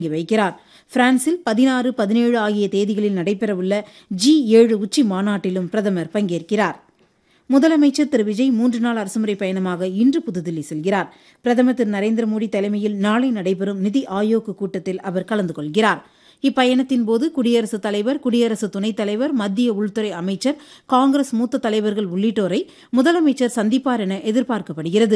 வைக்கிறார் பிரான்சில் பதினாறு பதினேழு ஆகிய தேதிகளில் நடைபெறவுள்ள ஜி ஏழு உச்சி மாநாட்டிலும் பிரதமர் பங்கேற்கிறார் முதலமைச்சர் திரு விஜய் மூன்று நாள் அரசுமுறை பயணமாக இன்று புதுதில்லி செல்கிறார் பிரதமர் திரு நரேந்திர மோடி தலைமையில் நாளை நடைபெறும் நிதி ஆயோக் கூட்டத்தில் அவர் கலந்து கொள்கிறார் இப்பயணத்தின் போது குடியரசுத் தலைவர் குடியரசு துணைத் தலைவர் மத்திய உள்துறை அமைச்சர் காங்கிரஸ் மூத்த தலைவர்கள் உள்ளிட்டோரை முதலமைச்சர் சந்திப்பார் என எதிர்பார்க்கப்படுகிறது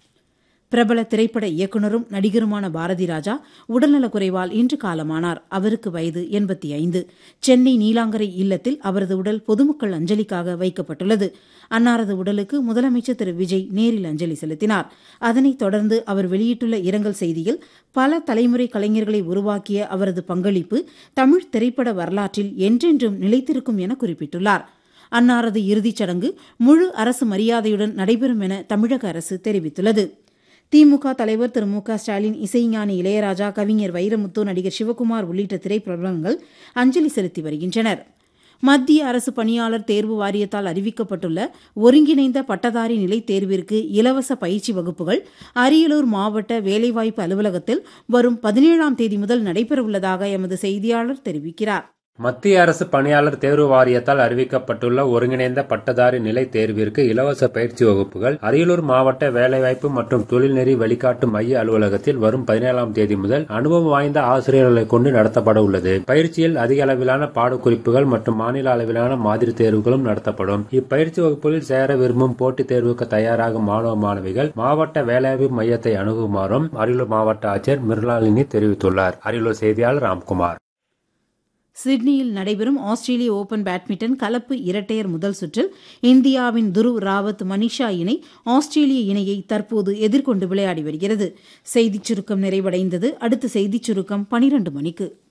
பிரபல திரைப்பட இயக்குநரும் நடிகருமான பாரதி ராஜா உடல்நலக்குறைவால் இன்று காலமானார் அவருக்கு வயது எண்பத்தி ஐந்து சென்னை நீலாங்கரை இல்லத்தில் அவரது உடல் பொதுமக்கள் அஞ்சலிக்காக வைக்கப்பட்டுள்ளது அன்னாரது உடலுக்கு முதலமைச்சர் திரு விஜய் நேரில் அஞ்சலி செலுத்தினார் அதனைத் தொடர்ந்து அவர் வெளியிட்டுள்ள இரங்கல் செய்தியில் பல தலைமுறை கலைஞர்களை உருவாக்கிய அவரது பங்களிப்பு தமிழ் திரைப்பட வரலாற்றில் என்றென்றும் நிலைத்திருக்கும் என குறிப்பிட்டுள்ளார் அன்னாரது இறுதிச் சடங்கு முழு அரசு மரியாதையுடன் நடைபெறும் என தமிழக அரசு தெரிவித்துள்ளது திமுக தலைவர் திரு மு க ஸ்டாலின் இசைஞானி இளையராஜா கவிஞர் வைரமுத்து நடிகர் சிவகுமார் உள்ளிட்ட திரைப்பிரபலங்கள் அஞ்சலி செலுத்தி வருகின்றனர் மத்திய அரசு பணியாளர் தேர்வு வாரியத்தால் அறிவிக்கப்பட்டுள்ள ஒருங்கிணைந்த பட்டதாரி நிலைத் தேர்விற்கு இலவச பயிற்சி வகுப்புகள் அரியலூர் மாவட்ட வேலைவாய்ப்பு அலுவலகத்தில் வரும் பதினேழாம் தேதி முதல் நடைபெறவுள்ளதாக எமது செய்தியாளர் தெரிவிக்கிறார் மத்திய அரசு பணியாளர் தேர்வு வாரியத்தால் அறிவிக்கப்பட்டுள்ள ஒருங்கிணைந்த பட்டதாரி நிலை தேர்விற்கு இலவச பயிற்சி வகுப்புகள் அரியலூர் மாவட்ட வேலைவாய்ப்பு மற்றும் தொழில்நெறி வழிகாட்டு மைய அலுவலகத்தில் வரும் பதினேழாம் தேதி முதல் அனுபவம் வாய்ந்த ஆசிரியர்களை கொண்டு நடத்தப்பட உள்ளது பயிற்சியில் அதிக அளவிலான பாடக்குறிப்புகள் மற்றும் மாநில அளவிலான மாதிரி தேர்வுகளும் நடத்தப்படும் இப்பயிற்சி வகுப்புகளில் சேர விரும்பும் போட்டித் தேர்வுக்கு தயாராகும் மாணவ மாணவிகள் மாவட்ட வேலைவாய்ப்பு மையத்தை அணுகுமாறும் அரியலூர் மாவட்ட ஆட்சியர் மிருளாலினி தெரிவித்துள்ளார் அரியலூர் செய்தியாளர் ராம்குமார் சிட்னியில் நடைபெறும் ஆஸ்திரேலிய ஓபன் பேட்மிண்டன் கலப்பு இரட்டையர் முதல் சுற்றில் இந்தியாவின் துருவ் ராவத் மனிஷா இணை ஆஸ்திரேலிய இணையை தற்போது எதிர்கொண்டு விளையாடி வருகிறது செய்திச் சுருக்கம் நிறைவடைந்தது அடுத்த செய்திச் சுருக்கம் பனிரண்டு மணிக்கு